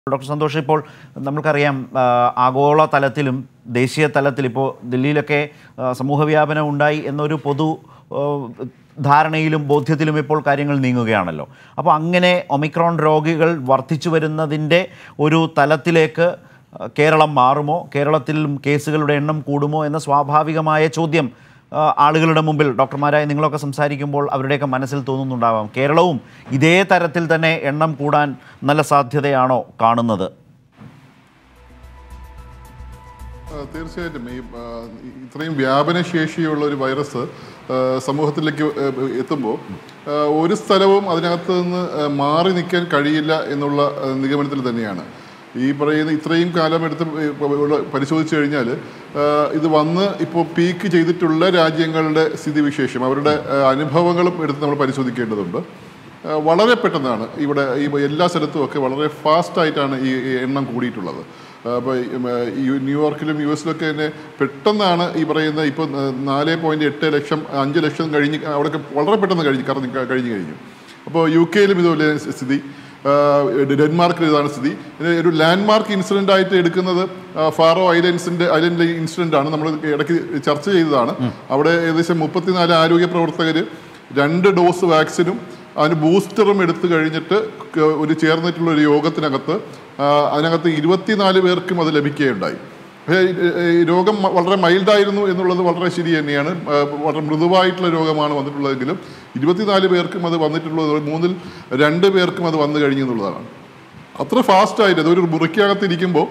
Doctor Santhosh ഇപ്പോൾ നമ്മൾക്കറിയാം ആ, ആഗോള തലത്തിലും ദേശീയ തലത്തിൽ ഇപ്പോൾ ദില്ലിയിലൊക്കെ ആ, സമൂഹവ്യാപനം ഉണ്ടായി എന്നൊരു പൊതു ആ, ധാരണയിലും ബോധ്യത്തിലും ഇപ്പോൾ കാര്യങ്ങൾ നീങ്ങുകയാണല്ലോ അപ്പോൾ അങ്ങനെ ഒമിക്രോൺ രോഗികൾ വർദ്ധിച്ചു വരുന്നതിൻ്റെ ഒരു തലത്തിലേക്ക് ആ, കേരളം മാറുമോ കേരളത്തിലും കേസുകളുടെ എണ്ണം കൂടുമോ എന്ന സ്വാഭാവികമായ ചോദ്യം ആ, ആളുകളുടെ മുമ്പിൽ ഡോക്ടർമാരായ നിങ്ങളൊക്കെ സംസാരിക്കുമ്പോൾ അവരുടെയൊക്കെ മനസ്സിൽ തോന്നുന്നുണ്ടാവാം കേരളവും ഇതേ തരത്തിൽ തന്നെ എണ്ണം കൂടാൻ നല്ല സാധ്യതയാണോ കാണുന്നത് ആ, തീർച്ചയായിട്ടും ഈ ആ, ഇത്രയും വ്യാപനശേഷിയുള്ള ഒരു വൈറസ് ആ, സമൂഹത്തിലേക്ക് എത്തുമ്പോൾ ഒരു സ്ഥലവും അതിനകത്ത് നിന്ന് ആ, മാറി നിൽക്കാൻ കഴിയില്ല എന്നുള്ള ആ, നിഗമനത്തിൽ തന്നെയാണ് ഈ പറയുന്ന ഇത്രയും കാലം എടുത്ത് ഉള്ള പരിശോധിച്ചു കഴിഞ്ഞാൽ ഇത് വന്ന് ഇപ്പോൾ പീക്ക് ചെയ്തിട്ടുള്ള രാജ്യങ്ങളുടെ സ്ഥിതിവിശേഷം അവരുടെ ആ, അനുഭവങ്ങളും എടുത്ത് നമ്മൾ പരിശോധിക്കേണ്ടതുണ്ട് ആ, വളരെ പെട്ടെന്നാണ് ഇവിടെ ഈ എല്ലാ സ്ഥലത്തും ഒക്കെ വളരെ ഫാസ്റ്റായിട്ടാണ് ഈ ഈ എണ്ണം കൂടിയിട്ടുള്ളത് അപ്പോൾ ന്യൂയോർക്കിലും യു എസിലൊക്കെ തന്നെ പെട്ടെന്നാണ് ഈ പറയുന്ന ഇപ്പോൾ നാല് പോയിൻറ്റ് എട്ട് ലക്ഷം അഞ്ച് ലക്ഷം കഴിഞ്ഞ് അവിടെയൊക്കെ വളരെ പെട്ടെന്ന് കഴിഞ്ഞ് കറങ്ങി കഴിഞ്ഞു കഴിഞ്ഞു അപ്പോൾ യു കെയിലും ഇതുപോലെ സ്ഥിതി ആ, ഡെൻമാർക്കിൽ ഇതാണ് സ്ഥിതി ഇത് ഒരു ലാൻഡ്മാർക്ക് ഇൻസിഡൻ്റ് ആയിട്ട് എടുക്കുന്നത് ആ, ഫാറോ ഐലൻഡ്സിൻ്റെ ഐലൻഡിലെ ഇൻസിഡൻ്റ് ആണ് നമ്മൾ ഇടയ്ക്ക് ചർച്ച ചെയ്തതാണ് അവിടെ ഏകദേശം മുപ്പത്തിനാല് ആരോഗ്യ പ്രവർത്തകർ രണ്ട് ഡോസ് വാക്സിനും അതിന് ബൂസ്റ്ററും എടുത്തു കഴിഞ്ഞിട്ട് ക- ഒരു ചേർന്നിട്ടുള്ള ഒരു യോഗത്തിനകത്ത് ആ, അതിനകത്ത് ഇരുപത്തിനാല് പേർക്കും അത് ലഭിക്കുകയുണ്ടായി പക്ഷേ ഈ- ഈ രോഗം മ- വളരെ മൈൽഡായിരുന്നു എന്നുള്ളത് വളരെ ശരി തന്നെയാണ് ആ, വളരെ മൃദുവായിട്ടുള്ള രോഗമാണ് വന്നിട്ടുള്ളതെങ്കിലും ഇരുപത്തിനാല് പേർക്കും അത് വന്നിട്ടുള്ളത് മൂന്നിൽ രണ്ട് പേർക്കും അത് വന്നു കഴിഞ്ഞു എന്നുള്ളതാണ് അത്ര ഫാസ്റ്റായിട്ട് ഒരു മുറിക്കകത്ത് ഇരിക്കുമ്പോൾ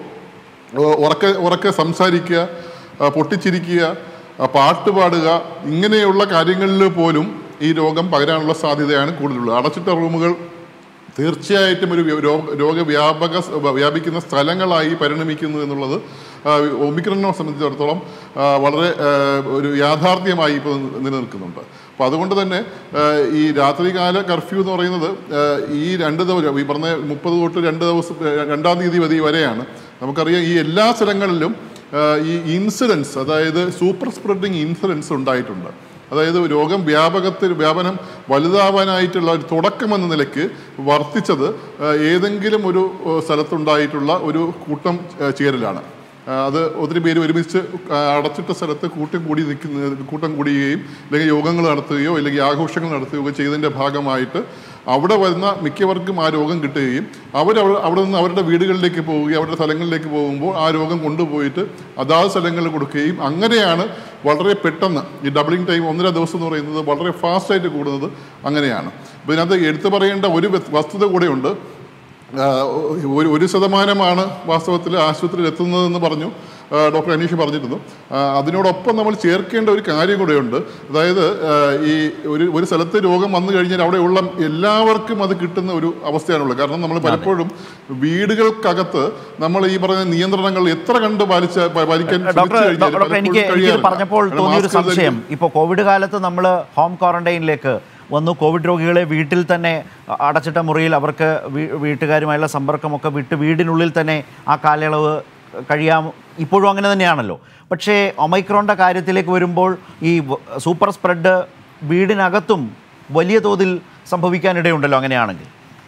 ഉറക്കെ ഉറക്കെ സംസാരിക്കുക ആ, പൊട്ടിച്ചിരിക്കുക ആ, പാട്ട് പാടുക ഇങ്ങനെയുള്ള കാര്യങ്ങളിൽ പോലും ഈ രോഗം പകരാനുള്ള സാധ്യതയാണ് കൂടുതലുള്ളത് അടച്ചിട്ട റൂമുകൾ തീർച്ചയായിട്ടും ഒരു വ്യ- രോ- രോഗവ്യാപക സ് വ്യാപിക്കുന്ന സ്ഥലങ്ങളായി പരിണമിക്കുന്നു എന്നുള്ളത് ആ, ഒമിക്രോണിനെ സംബന്ധിച്ചിടത്തോളം ആ, വളരെ ആ, ഒരു യാഥാർത്ഥ്യമായി ഇപ്പോൾ നിലനിൽക്കുന്നുണ്ട് അപ്പോൾ അതുകൊണ്ട് തന്നെ ആ, ഈ രാത്രികാല കർഫ്യൂ എന്ന് പറയുന്നത് ആ, ഈ രണ്ട് ദിവസം ഈ പറഞ്ഞ മുപ്പത് തൊട്ട് രണ്ട് ദിവസം രണ്ടാം തീയതി വരെ വരെയാണ് നമുക്കറിയാം ഈ എല്ലാ സ്ഥലങ്ങളിലും ആ, ഈ ഇൻസിഡൻസ് അതായത് സൂപ്പർ സ്പ്രെഡിങ് ഇൻസിഡൻസ് ഉണ്ടായിട്ടുണ്ട് അതായത് രോഗം വ്യാപകത്തിൽ വ്യാപനം വലുതാവാനായിട്ടുള്ള ഒരു തുടക്കം എന്ന നിലയ്ക്ക് വർദ്ധിച്ചത് ആ, ഏതെങ്കിലും ഒരു ആ, സ്ഥലത്തുണ്ടായിട്ടുള്ള ഒരു കൂട്ടം ആ, ചേരലാണ് ആ, അത് ഒത്തിരി പേര് ഒരുമിച്ച് ആ, അടച്ചിട്ട സ്ഥലത്ത് കൂട്ടം കൂടി നിൽക്കുന്ന കൂട്ടം കൂടുകയും അല്ലെങ്കിൽ യോഗങ്ങൾ നടത്തുകയോ അല്ലെങ്കിൽ ആഘോഷങ്ങൾ നടത്തുകയോ ഒക്കെ ചെയ്തതിൻ്റെ ഭാഗമായിട്ട് അവിടെ വരുന്ന മിക്കവർക്കും ആ രോഗം കിട്ടുകയും അവർ അവിടെ നിന്ന് അവരുടെ വീടുകളിലേക്ക് പോവുകയും അവരുടെ സ്ഥലങ്ങളിലേക്ക് പോകുമ്പോൾ ആ രോഗം കൊണ്ടുപോയിട്ട് അതാത് സ്ഥലങ്ങളിൽ കൊടുക്കുകയും അങ്ങനെയാണ് വളരെ പെട്ടെന്ന് ഈ ഡബിളിംഗ് ടൈം ഒന്നര ദിവസം എന്ന് പറയുന്നത് വളരെ ഫാസ്റ്റായിട്ട് കൂടുന്നത് അങ്ങനെയാണ് അപ്പോൾ ഇതിനകത്ത് എടുത്തു പറയേണ്ട ഒരു വസ്- വസ്തുത കൂടെയുണ്ട് ആ, ഒരു ഒരു ശതമാനമാണ് വാസ്തവത്തിൽ ആശുപത്രിയിൽ എത്തുന്നതെന്ന് പറഞ്ഞു ആ, ഡോക്ടർ അനീഷ് പറഞ്ഞിരുന്നു ആ, അതിനോടൊപ്പം നമ്മൾ ചേർക്കേണ്ട ഒരു കാര്യം കൂടെയുണ്ട് അതായത് ആ, ഈ ഒരു ഒരു സ്ഥലത്ത് രോഗം വന്നു കഴിഞ്ഞാൽ അവിടെയുള്ള എല്ലാവർക്കും അത് കിട്ടുന്ന ഒരു അവസ്ഥയാണുള്ളത് കാരണം നമ്മൾ പലപ്പോഴും വീടുകൾക്കകത്ത് നമ്മൾ ഈ പറഞ്ഞ നിയന്ത്രണങ്ങൾ എത്ര കണ്ട് പാലിച്ച പ- പാലിക്കാൻ ഡോക്ടർ ശ്രമിച്ചു കഴിഞ്ഞാൽ ഡോക്ടർ എനിക്ക് പലപ്പോഴും എനിക്ക് കഴിയാറില്ല. പറഞ്ഞപ്പോൾ കാരണം തോന്നിയൊരു മാസ്ക് ധരിക്കും. സംശയം ഇപ്പോൾ കോവിഡ് കാലത്ത് നമ്മൾ ഹോം ക്വാറന്റൈനിലേക്ക് വന്നു കോവിഡ് രോഗികളെ വീട്ടിൽ തന്നെ അ- അടച്ചിട്ട മുറിയിൽ അവർക്ക് വീ- വീട്ടുകാരുമായുള്ള സമ്പർക്കമൊക്കെ വിട്ട് വീടിനുള്ളിൽ തന്നെ ആ കാലയളവ് കഴിയാം ഇപ്പോഴും അങ്ങനെ തന്നെയാണല്ലോ പക്ഷേ ഒമൈക്രോണിൻ്റെ കാര്യത്തിലേക്ക് വരുമ്പോൾ ഈ വ- സൂപ്പർ സ്പ്രെഡ് വീടിനകത്തും വലിയ തോതിൽ സംഭവിക്കാനിടയുണ്ടല്ലോ അങ്ങനെയാണെങ്കിൽ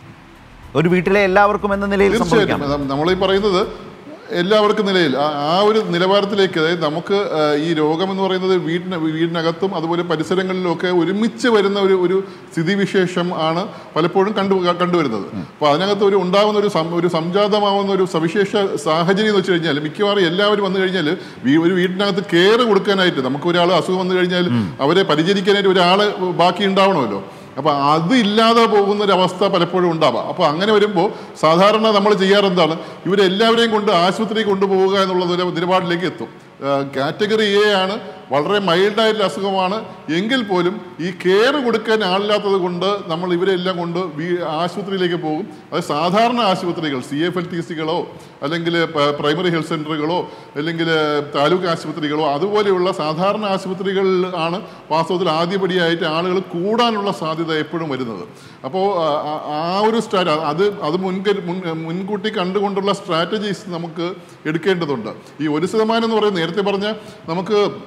ഒരു വീട്ടിലെ എല്ലാവർക്കും എന്ന നിലയിൽ സംഭവിക്കാം തീർച്ചയായിട്ടും നമ്മൾ ഈ പറയുന്നത് എല്ലാവർക്കും നിലയിൽ ആ- ആ ഒരു നിലവാരത്തിലേക്ക് അതായത് നമുക്ക് ആ, ഈ രോഗം എന്ന് പറയുന്നത് വീടിന് വീടിനകത്തും അതുപോലെ പരിസരങ്ങളിലുമൊക്കെ ഒരുമിച്ച് വരുന്ന ഒരു ഒരു സ്ഥിതിവിശേഷം ആണ് പലപ്പോഴും കണ്ടു കണ്ടുവരുന്നത് അപ്പോൾ അതിനകത്ത് ഒരു ഉണ്ടാകുന്ന ഒരു സം- ഒരു സംജാതമാവുന്ന ഒരു സവിശേഷ സാഹചര്യം എന്ന് വെച്ച് കഴിഞ്ഞാൽ മിക്കവാറും എല്ലാവരും വന്നു കഴിഞ്ഞാൽ വീ- ഒരു വീടിനകത്ത് കെയർ കൊടുക്കാനായിട്ട് നമുക്ക് ഒരാൾ അസുഖം വന്നു കഴിഞ്ഞാൽ അവരെ പരിചരിക്കാനായിട്ട് ഒരാൾ ബാക്കി ഉണ്ടാവണമല്ലോ അപ്പൊ അത് ഇല്ലാതെ പോകുന്ന ഒരു അവസ്ഥ പലപ്പോഴും ഉണ്ടാവാം അപ്പൊ അങ്ങനെ വരുമ്പോൾ സാധാരണ നമ്മൾ ചെയ്യാറെന്താണ് ഇവരെല്ലാവരെയും കൊണ്ട് ആശുപത്രിയിൽ കൊണ്ടുപോവുക എന്നുള്ള ഒരു നിലപാടിലേക്ക് എത്തും കാറ്റഗറി എ ആണ് വളരെ മൈൽഡായിട്ടുള്ള അസുഖമാണ് എങ്കിൽ പോലും ഈ കെയർ കൊടുക്കാൻ ആളില്ലാത്തത് കൊണ്ട് നമ്മൾ ഇവരെല്ലാം കൊണ്ട് വീ- ആശുപത്രിയിലേക്ക് പോകും അത് സാധാരണ ആശുപത്രികൾ സി എഫ് എൽ ടി സികളോ അല്ലെങ്കിൽ പ്രൈമറി ഹെൽത്ത് സെൻ്ററുകളോ അല്ലെങ്കിൽ താലൂക്ക് ആശുപത്രികളോ അതുപോലെയുള്ള സാധാരണ ആശുപത്രികളിൽ ആണ് വാസ്തവത്തിൽ ആദ്യപടിയായിട്ട് ആളുകൾ കൂടാനുള്ള സാധ്യത എപ്പോഴും വരുന്നത് അപ്പോൾ ആ ഒരു സ്ട്രാറ്റ അത് അത് മുൻകരു മുൻ മുൻകൂട്ടി കണ്ടുകൊണ്ടുള്ള സ്ട്രാറ്റജീസ് നമുക്ക് എടുക്കേണ്ടതുണ്ട് ഈ ഒരു ശതമാനം എന്ന് പറയുന്നത് നേരത്തെ പറഞ്ഞ നമുക്ക്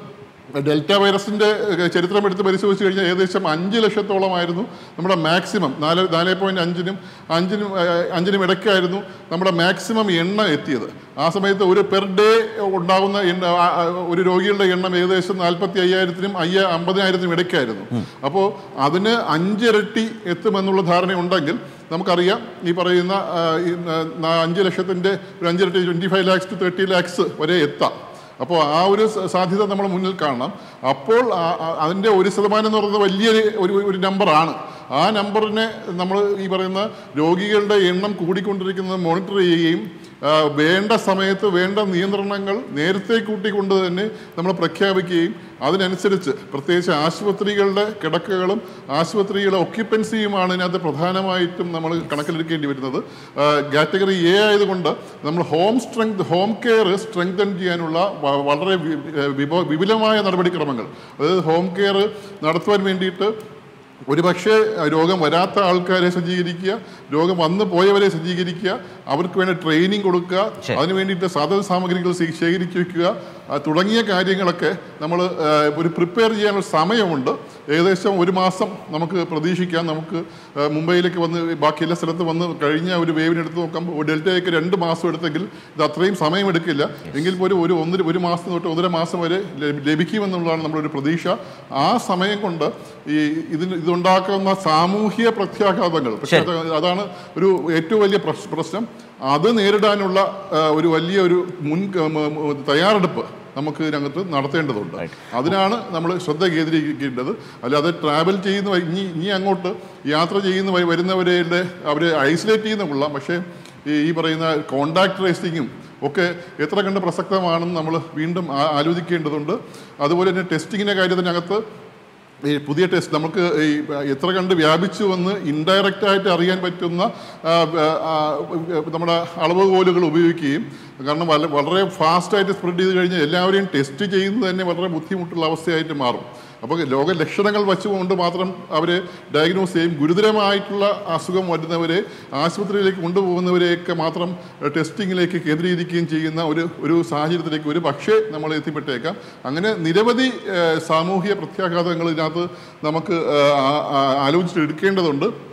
ഡെൽറ്റ വൈറസിന്റെ ഏഹ്, ചരിത്രം എടുത്ത് പരിശോധിച്ച് കഴിഞ്ഞാൽ ഏകദേശം അഞ്ച് ലക്ഷത്തോളമായിരുന്നു നമ്മുടെ മാക്സിമം നാല് നാല് പോയിന്റ് അഞ്ചിനും അഞ്ചിനും ഏഹ്, അഞ്ചിനും ഇടയ്ക്കായിരുന്നു നമ്മുടെ മാക്സിമം എണ്ണം എത്തിയത് ആ സമയത്ത് ഒരു പെർ ഡേ ഉണ്ടാകുന്ന എണ്ണ ആ, ആ, ഒരു രോഗികളുടെ എണ്ണം ഏകദേശം നാൽപ്പത്തി അയ്യായിരത്തിനും അയ്യ അമ്പതിനായിരത്തിനും ഇടയ്ക്കായിരുന്നു അപ്പോൾ അതിന് അഞ്ചിരട്ടി എത്തുമെന്നുള്ള ധാരണയുണ്ടെങ്കിൽ നമുക്കറിയാം ഈ പറയുന്ന ആ, ഈ, ആ, അഞ്ച് ലക്ഷത്തിൻ്റെ ഒരു അഞ്ചിരട്ടി twenty five lakhs to thirty lakhs വരെ എത്താം അപ്പോൾ ആ ഒരു സ- സാധ്യത നമ്മൾ മുന്നിൽ കാണണം അപ്പോൾ ആ- ആ- അതിൻ്റെ ഒരു ശതമാനം എന്ന് പറയുന്നത് വലിയൊരു ഒരു ഒരു നമ്പറാണ് ആ നമ്പറിനെ നമ്മൾ ഈ പറയുന്ന രോഗികളുടെ എണ്ണം കൂടിക്കൊണ്ടിരിക്കുന്നത് മോണിറ്റർ ചെയ്യുകയും ആ, വേണ്ട സമയത്ത് വേണ്ട നിയന്ത്രണങ്ങൾ നേരത്തെ കൂട്ടിക്കൊണ്ട് തന്നെ നമ്മൾ പ്രഖ്യാപിക്കുകയും അതിനനുസരിച്ച് പ്രത്യേകിച്ച് ആശുപത്രികളുടെ കിടക്കകളും ആശുപത്രികളുടെ ഒക്യുപ്പൻസിയുമാണ് ഇതിനകത്ത് പ്രധാനമായിട്ടും നമ്മൾ കണക്കിലെടുക്കേണ്ടി വരുന്നത് കാറ്റഗറി എ ആയതുകൊണ്ട് നമ്മൾ home strength home care strengthen ചെയ്യാനുള്ള വ- വളരെ വി- വിപ- വിപുലമായ നടപടിക്രമങ്ങൾ അതായത് ഹോം കെയർ നടത്തുവാൻ വേണ്ടിയിട്ട് ഒരുപക്ഷെ രോഗം വരാത്ത ആൾക്കാരെ സജ്ജീകരിക്കുക രോഗം വന്നു പോയവരെ സജ്ജീകരിക്കുക അവർക്ക് വേണ്ട ട്രെയിനിങ് കൊടുക്കുക ശരി. അതിന് വേണ്ടിയിട്ട് സാധന സാമഗ്രികൾ ശേ- ശേഖരിച്ച് വെക്കുക ആ, തുടങ്ങിയ കാര്യങ്ങളൊക്കെ നമ്മൾ ഒരു പ്രിപ്പയർ ചെയ്യാനുള്ള സമയമുണ്ട് ഏകദേശം ഒരു മാസം നമുക്ക് പ്രതീക്ഷിക്കാം നമുക്ക് ആ, മുംബൈയിലേക്ക് വന്ന് ബാക്കി എല്ലാ സ്ഥലത്ത് വന്ന് കഴിഞ്ഞ ഒരു വേവിന് എടുത്ത് നോക്കുമ്പോൾ ഡെൽറ്റയൊക്കെ രണ്ട് മാസം എടുത്തെങ്കിൽ ഇത് അത്രയും സമയമെടുക്കില്ല എങ്കിൽ പോലും ഒരു ഒന്നര ഒരു മാസം തൊട്ട് ഒന്നര മാസം വരെ ലഭി- ലഭിക്കുമെന്നുള്ളതാണ് നമ്മളൊരു പ്രതീക്ഷ ആ സമയം കൊണ്ട് ഈ ഇതിന് ഇതുണ്ടാക്കുന്ന സാമൂഹ്യ പ്രത്യാഘാതങ്ങൾ പ്രത്യാഘാത- അതാണ് ഒരു ഏറ്റവും വലിയ പ്രശ്- പ്രശ്നം അത് നേരിടാനുള്ള ആ, ഒരു വലിയ ഒരു മുൻ മ- മ- തയ്യാറെടുപ്പ് നമുക്ക് ഇതിനകത്ത് നടത്തേണ്ടതുണ്ട് അതിനാണ് നമ്മൾ ശ്രദ്ധ കേന്ദ്രീകരിക്കേണ്ടത് അല്ലാതെ ട്രാവൽ ചെയ്യുന്ന വഴി- ഇനി ഇനി അങ്ങോട്ട് യാത്ര ചെയ്യുന്ന വഴി വരുന്നവരെ അവരെ ഐസൊലേറ്റ് ചെയ്യുന്ന കൊള്ളാം പക്ഷേ ഈ ഈ പറയുന്ന കോണ്ടാക്ട് ട്രേസിങ്ങും ഒക്കെ എത്ര കണ്ട് പ്രസക്തമാണെന്ന് നമ്മൾ വീണ്ടും ആ- ആലോചിക്കേണ്ടതുണ്ട് അതുപോലെ തന്നെ ടെസ്റ്റിങ്ങിൻ്റെ കാര്യത്തിനകത്ത് ഈ പുതിയ ടെസ്റ്റ് നമുക്ക് ഈ എത്ര കണ്ട് വ്യാപിച്ചു വന്ന് ഇൻഡയറക്റ്റ് ആയിട്ട് അറിയാൻ പറ്റുന്ന ആ, ആ, നമ്മുടെ അളവുകോലുകൾ ഉപയോഗിക്കുകയും കാരണം വല- വളരെ ഫാസ്റ്റായിട്ട് സ്പ്രെഡ് ചെയ്ത് കഴിഞ്ഞാൽ എല്ലാവരെയും ടെസ്റ്റ് ചെയ്യുന്നത് തന്നെ വളരെ ബുദ്ധിമുട്ടുള്ള അവസ്ഥയായിട്ട് മാറും അപ്പോൾ ലോക ലക്ഷണങ്ങൾ വെച്ചുകൊണ്ട് മാത്രം അവരെ ഡയഗ്നോസ് ചെയ്യും ഗുരുതരമായിട്ടുള്ള അസുഖം വരുന്നവരെ ആശുപത്രിയിലേക്ക് കൊണ്ടുപോകുന്നവരെയൊക്കെ മാത്രം ടെസ്റ്റിങ്ങിലേക്ക് കേന്ദ്രീകരിക്കുകയും ചെയ്യുന്ന ഒരു ഒരു സാഹചര്യത്തിലേക്ക് ഒരു പക്ഷേ നമ്മൾ എത്തിപ്പെട്ടേക്കാം അങ്ങനെ നിരവധി ഏഹ്, സാമൂഹിക പ്രത്യാഘാതങ്ങൾ ഇതിനകത്ത് നമുക്ക് ഏഹ്, ആ- ആ- ആലോചിച്ചെടുക്കേണ്ടതുണ്ട്